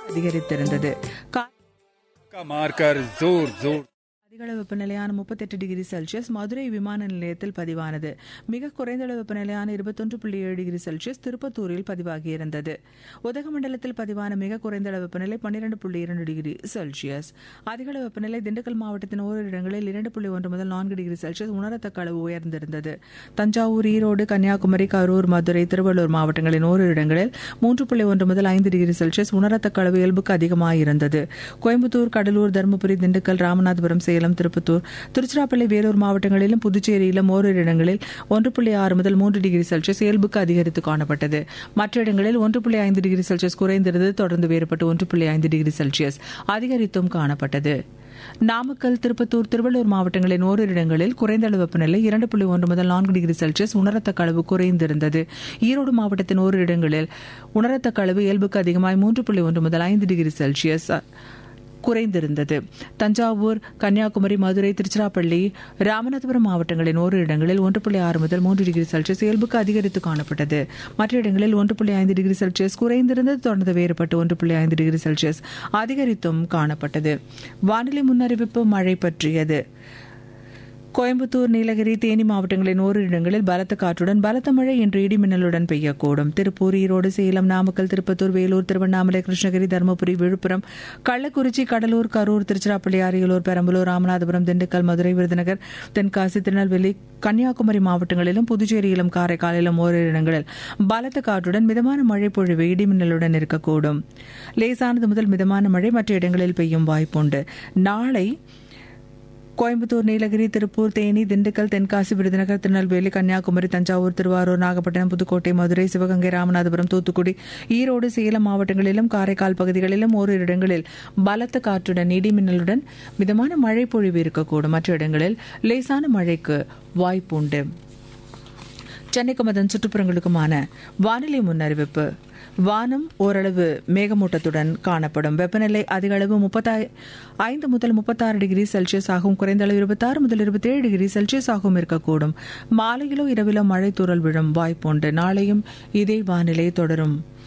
அதிகரித்திருந்தது கா- का मारकर जोर जोर அதிகளவு வெப்பநிலையான முப்பத்தெட்டு டிகிரி செல்சியஸ் மதுரை விமான நிலையத்தில் பதிவானது மிக குறைந்த அளவு வெப்பநிலையான இருபத்தொன்று புள்ளி ஏழு டிகிரி செல்சியஸ் திருப்பத்தூரில் பதிவாகியிருந்தது உதகமண்டலத்தில் பதிவான மிக குறைந்த அளவு வெப்பநிலை பன்னிரண்டு புள்ளி இரண்டு டிகிரி செல்சியஸ் அதிகளவு வெப்பநிலை திண்டுக்கல் மாவட்டத்தின் ஓரிரு இடங்களில் இரண்டு புள்ளி ஒன்று முதல் நான்கு டிகிரி செல்சியஸ் உணரத்தக்க அளவு உயர்ந்திருந்தது தஞ்சாவூர் ஈரோடு கன்னியாகுமரி கரூர் மதுரை திருவள்ளூர் மாவட்டங்களின் ஓரிரு இடங்களில் மூன்று புள்ளி ஒன்று முதல் ஐந்து டிகிரி செல்சியஸ் உணரத்தக்க அளவு இயல்புக்கு அதிகமாயிருந்தது கோயம்புத்தூர் கடலூர் தருமபுரி திண்டுக்கல் ராமநாதபுரம் சேலம் திருப்பத்தூர் திருச்சிராப்பள்ளி வேலூர் மாவட்டங்களிலும் புதுச்சேரியிலும் ஓரிரு இடங்களில் ஒன்று புள்ளி ஆறு முதல் மூன்று டிகிரி செல்சியஸ் இயல்புக்கு அதிகரித்து காணப்பட்டது மற்ற இடங்களில் ஒன்று புள்ளி ஐந்து டிகிரி செல்சியஸ் குறைந்திருந்தது தொடர்ந்து வேறுபட்டு ஒன்று புள்ளி ஐந்து டிகிரி செல்சியஸ் அதிகரித்தும் காணப்பட்டது நாமக்கல் திருப்பத்தூர் திருவள்ளூர் மாவட்டங்களின் ஓரிரு இடங்களில் குறைந்த அளவு வெப்பநிலை இரண்டு புள்ளி ஒன்று முதல் நான்கு டிகிரி செல்சியஸ் உணரத்தக்க அளவு குறைந்திருந்தது ஈரோடு மாவட்டத்தின் ஓரிரு இடங்களில் உணரத்தக்க அளவு இயல்புக்கு அதிகமாய் மூன்று புள்ளி ஒன்று முதல் ஐந்து டிகிரி செல்சியஸ் குறைந்திருந்தது தஞ்சாவூர் கன்னியாகுமரி மதுரை திருச்சிராப்பள்ளி ராமநாதபுரம் மாவட்டங்களின் ஓரிரு இடங்களில் ஒன்று புள்ளி ஆறு முதல் மூன்று டிகிரி செல்சியஸ் இயல்புக்கு அதிகரித்து காணப்பட்டது மற்ற இடங்களில் ஒன்று புள்ளி ஐந்து டிகிரி செல்சியஸ் குறைந்திருந்தது தொடர்ந்து வேறுபட்டு ஒன்று புள்ளி ஐந்து டிகிரி செல்சியஸ் அதிகரித்தும் காணப்பட்டது வானிலை முன்னறிவிப்பு மழை பற்றியது கோயம்புத்தூர் நீலகிரி தேனி மாவட்டங்களின் ஓரிரு இடங்களில் பலத்த காற்றுடன் பலத்த மழை இன்று இடிமின்னலுடன் பெய்யக்கூடும் திருப்பூர் ஈரோடு சேலம் நாமக்கல் திருப்பத்தூர் வேலூர் திருவண்ணாமலை கிருஷ்ணகிரி தருமபுரி விழுப்புரம் கள்ளக்குறிச்சி கடலூர் கரூர் திருச்சிராப்பள்ளி அரியலூர் பெரம்பலூர் ராமநாதபுரம் திண்டுக்கல் மதுரை விருதுநகர் தென்காசி திருநெல்வேலி கன்னியாகுமரி மாவட்டங்களிலும் புதுச்சேரியிலும் காரைக்காலிலும் ஓரிரு இடங்களில் பலத்த காற்றுடன் மிதமான மழை பொழிவு இடிமின்னலுடன் இருக்கக்கூடும் லேசானது முதல் மிதமான மழை மற்ற இடங்களில் பெய்யும் வாய்ப்புண்டு நாளை கோயம்புத்தூர் நீலகிரி திருப்பூர் தேனி திண்டுக்கல் தென்காசி விருதுநகர் திருநெல்வேலி கன்னியாகுமரி தஞ்சாவூர் திருவாரூர் நாகப்பட்டினம் புதுக்கோட்டை மதுரை சிவகங்கை ராமநாதபுரம் தூத்துக்குடி ஈரோடு சேலம் மாவட்டங்களிலும் காரைக்கால் பகுதிகளிலும் ஓரிரு இடங்களில் பலத்த காற்றுடன் இடிமின்னலுடன் மிதமான மழை பொழிவு இருக்கக்கூடும் மற்ற இடங்களில் லேசான மழைக்கு வாய்ப்புண்டு சென்னைக்கும் அதன் சுற்றுப்புறங்களுக்குமான வானிலை முன்னறிவிப்பு வானம் ஓரளவு மேகமூட்டத்துடன் காணப்படும் வெப்பநிலை அதிக அளவு முப்பத்தாய் ஐந்து முதல் முப்பத்தாறு டிகிரி செல்சியஸ் ஆகும் குறைந்த அளவு இருபத்தாறு முதல் இருபத்தேழு டிகிரி செல்சியஸ் ஆகவும் இருக்கக்கூடும் மாலையிலோ இரவிலோ மழை தூறல் விழும் வாய்ப்புண்டு நாளையும் இதே வானிலை தொடரும்